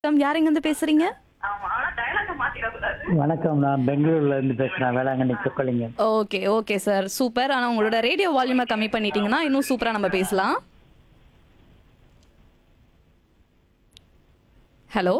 வணக்கம் யார் இருந்து பேசுறீங்க ஆமா ஆனா டைலாக மாத்திடக்கூடாது வணக்கம் நான் பெங்களூர்ல இருந்து பேசுறேன் Velankanni Chokkalinga okay okay sir super ஆனா உங்களோட ரேடியோ வால்யூமை கம்மி பண்ணிட்டீங்கன்னா இன்னும் சூப்பரா நம்ம பேசலாம் ஹலோ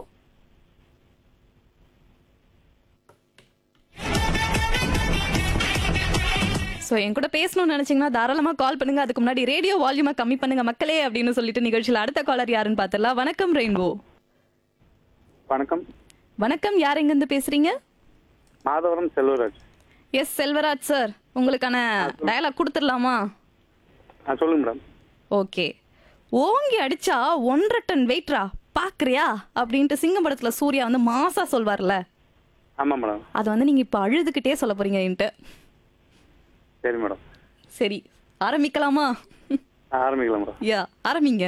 ஸோ என் கூட பேசணும்னு நினைச்சீங்கன்னா தாராளமாக கால் பண்ணுங்க அதுக்கு முன்னாடி ரேடியோ வால்யூமை கம்மி பண்ணுங்க மக்களே அப்படின்னு சொல்லிட்டு நிகழ்ச்சியில் அடுத்த காலர் யாருன்னு பார்த்துடலாம் வணக்கம் ரெயின்போ வணக்கம் வணக்கம் யார் எங்கேருந்து பேசுறீங்க மாதவரம் செல்வராஜ் எஸ் செல்வராஜ் சார் உங்களுக்கான டயலாக் கொடுத்துடலாமா ஆ சொல்லுங்க மேடம் ஓகே ஓங்கி அடிச்சா ஒன்றரை டன் வெயிட்ரா பாக்குறியா அப்படின்ட்டு சிங்கம் படத்துல சூர்யா வந்து மாசா சொல்வார்ல ஆமாம் மேடம் அதை வந்து நீங்க இப்ப அழுதுகிட்டே சொல்ல போறீங்க என்கிட்ட சரி மேடம் சரி ஆரம்பிக்கலாமா ஆ, ஆரம்பிக்கலாம் மேடம் யா ஆரம்பிங்க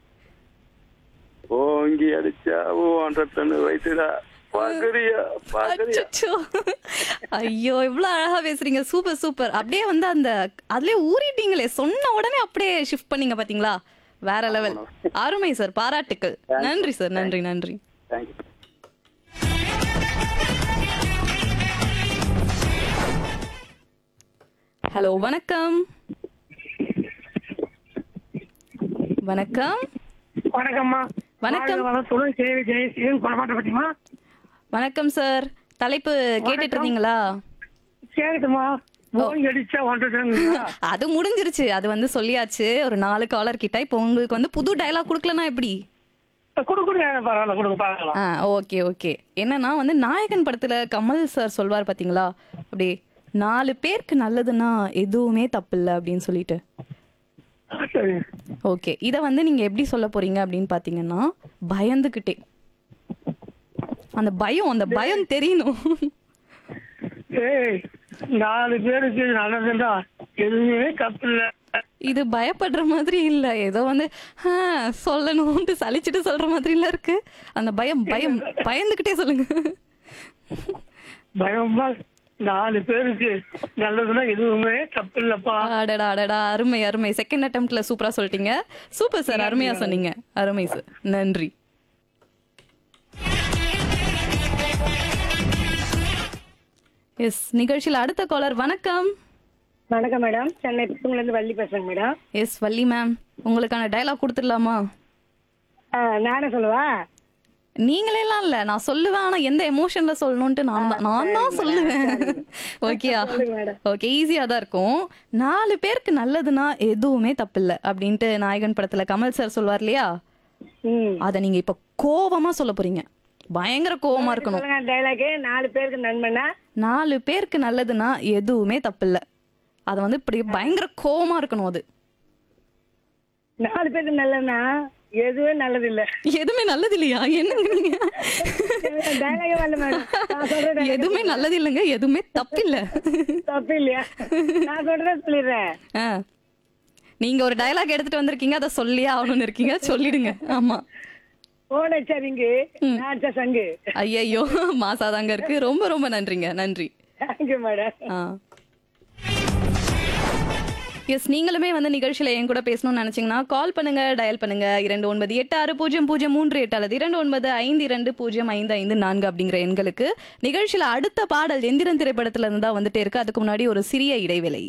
ஓங்கி அடிச்சா ஓ ஹண்ட்ரட் டன் வயசுடா பாக்குறியா பாக்குறியா அச்சச்சோ. ஐயோ இவ்வளவு அழகா பேசுறீங்க சூப்பர் சூப்பர் அப்படியே வந்து அந்த அதுலயே ஊறிட்டீங்களே சொன்ன உடனே அப்படியே ஷிஃப்ட் பண்ணீங்க பாத்தீங்களா வேற லெவல் அருமை சார் பாராட்டுக்கள் நன்றி சார் நன்றி நன்றி தேங்க்யூ ஹலோ வணக்கம் வணக்கம் வணக்கம்மா வணக்கம். வாழ்க வளத்துடன் சேவை ஜெயசீலன் கொடமாட்டப்பட்டிமா வணக்கம் சார் தலைப்பு கேட்டுட்டு இருந்தீங்களா கேட்கட்டுமா ஓங்கி அடிச்சா ஒன்றரை அது முடிஞ்சிருச்சு அது வந்து சொல்லியாச்சு ஒரு நாலு காலர் கிட்ட இப்போ உங்களுக்கு வந்து புது டயலாக் கொடுக்கலனா எப்படி கொடு கொடுங்க பரவாயில்ல கொடுங்க பார்க்கலாம் ஆ ஓகே ஓகே என்னன்னா வந்து நாயகன் படத்துல கமல் சார் சொல்வார் பாத்தீங்களா அப்படி நாலு பேருக்கு நல்லதுன்னா எதுவுமே தப்பு இல்லை அப்படின்னு சொல்லிட்டு சரி ஓகே இதை வந்து நீங்க எப்படி சொல்ல போறீங்க அப்படின்னு பாத்தீங்கன்னா பயந்துகிட்டே அந்த பயம் அந்த பயம் தெரியணும் ஏய் நாலு பேருக்கு நல்லதுண்டா எதுவுமே தப்பு இல்ல இது பயப்படுற மாதிரி இல்ல ஏதோ வந்து ஆ, சொல்லணும்னு சலிச்சுட்டு சொல்ற மாதிரி இல்ல இருக்கு அந்த பயம் பயம் பயந்துகிட்டே சொல்லுங்க பயமா நாலு பேருக்கு நல்லதுன்னா எதுவுமே தப்பு இல்லப்பா அடடா அடடா அருமை அருமை செகண்ட் அட்டம்ப்ட்ல சூப்பரா சொல்லிட்டீங்க சூப்பர் சார் அருமையா சொன்னீங்க அருமை சார் நன்றி எஸ் நிகழ்ச்சியில் அடுத்த காலர் வணக்கம் வணக்கம் மேடம் சென்னை புத்தூர்ல இருந்து வள்ளி பேசுறேங்க மேடம் எஸ் வள்ளி மேம் உங்களுக்கான டயலாக் கொடுத்துடலாமா ஆ, நானே சொல்லவா நீங்களே எல்லாம் இல்ல நான் சொல்லுவேன் ஆனா எந்த எமோஷன்ல சொல்லணும்ட்டு நான் தான் நான் தான் சொல்லுவேன் ஓகேயா ஓகே ஈஸியா தான் இருக்கும் நாலு பேருக்கு நல்லதுன்னா எதுவுமே தப்பில்ல அப்படின்ட்டு நாயகன் படத்துல கமல் சார் சொல்வார் இல்லையா ம் அத நீங்க இப்ப கோவமா சொல்ல போறீங்க பயங்கர கோவமா இருக்கணும் சொல்லுங்க டைலாக் நாலு பேருக்கு நண்பனா நாலு பேருக்கு நல்லதுன்னா எதுவுமே தப்பில்ல அது வந்து இப்படி பயங்கர கோவமா இருக்கணும் அது நாலு பேருக்கு நல்லதுன்னா எதுவே நல்லது இல்ல எதுவுமே நல்லது இல்லையா என்னங்க நீங்க டைலாகே வரல மேடம் நான் சொல்றேன் எதுவுமே நல்லது இல்லைங்க எதுவுமே தப்பில்ல தப்பு இல்லையா நான் சொல்றேன் சொல்லிடுறேன் ஆ. நீங்க ஒரு டயலாக் எடுத்துட்டு வந்திருக்கீங்க அதை சொல்லியே ஆகணும்னு இருக்கீங்க சொல்லிடுங்க ஆமா ஓனச்சா ரிங்கு நாச்சா சங்கு ஐயையோ மாசாதாங்க இருக்கு ரொம்ப ரொம்ப நன்றிங்க நன்றி தேங்க்யூ மேடம் ஆ எஸ் நீங்களுமே வந்து நிகழ்ச்சியில என் கூட பேசணும்னு நினைச்சீங்கன்னா கால் பண்ணுங்க டயல் பண்ணுங்க இரண்டு ஒன்பது எட்டு ஆறு பூஜ்ஜியம் பூஜ்ஜியம் மூன்று எட்டு அல்லது இரண்டு ஒன்பது ஐந்து இரண்டு பூஜ்ஜியம் ஐந்து ஐந்து நான்கு அப்படிங்கிற எண்களுக்கு நிகழ்ச்சியில அடுத்த பாடல் எந்திரன் திரைப்படத்துல இருந்து தான் வந்துட்டே இருக்கு அதுக்கு முன்னாடி ஒரு சிறிய இடைவேளை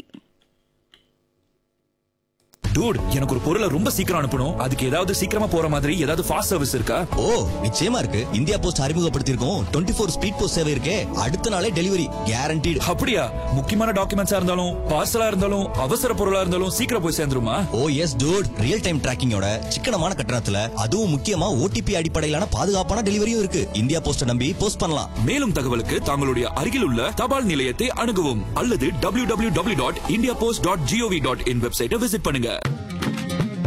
டூட் எனக்கு ஒரு பொருளை ரொம்ப சீக்கிரம் அனுப்பணும் அதுக்கு ஏதாவது சீக்கிரமா போற மாதிரி ஏதாவது ஃபாஸ்ட் சர்வீஸ் இருக்கா ஓ நிச்சயமா இருக்கு இந்தியா போஸ்ட் அறிமுகப்படுத்தியிருக்கோம் டுவெண்ட்டி ஃபோர் ஸ்பீட் போஸ்ட் சேவை இருக்கே அடுத்த நாளே டெலிவரி கேரண்டீடு அப்படியா முக்கியமான டாக்குமெண்ட்ஸா இருந்தாலும் பார்சலா இருந்தாலும் அவசர பொருளா இருந்தாலும் சீக்கிரம் போய் சேர்ந்துருமா ஓ எஸ் டூட் ரியல் டைம் டிராக்கிங்கோட சிக்கனமான கட்டணத்துல அதுவும் முக்கியமா ஓடிபி அடிப்படையிலான பாதுகாப்பான டெலிவரியும் இருக்கு இந்தியா போஸ்ட நம்பி போஸ்ட் பண்ணலாம் மேலும் தகவலுக்கு தங்களுடைய அருகில் உள்ள தபால் நிலையத்தை அணுகவும் அல்லது www.indiapost.gov.in டாட் வெப்சைட்டை விசிட் பண்ணுங்க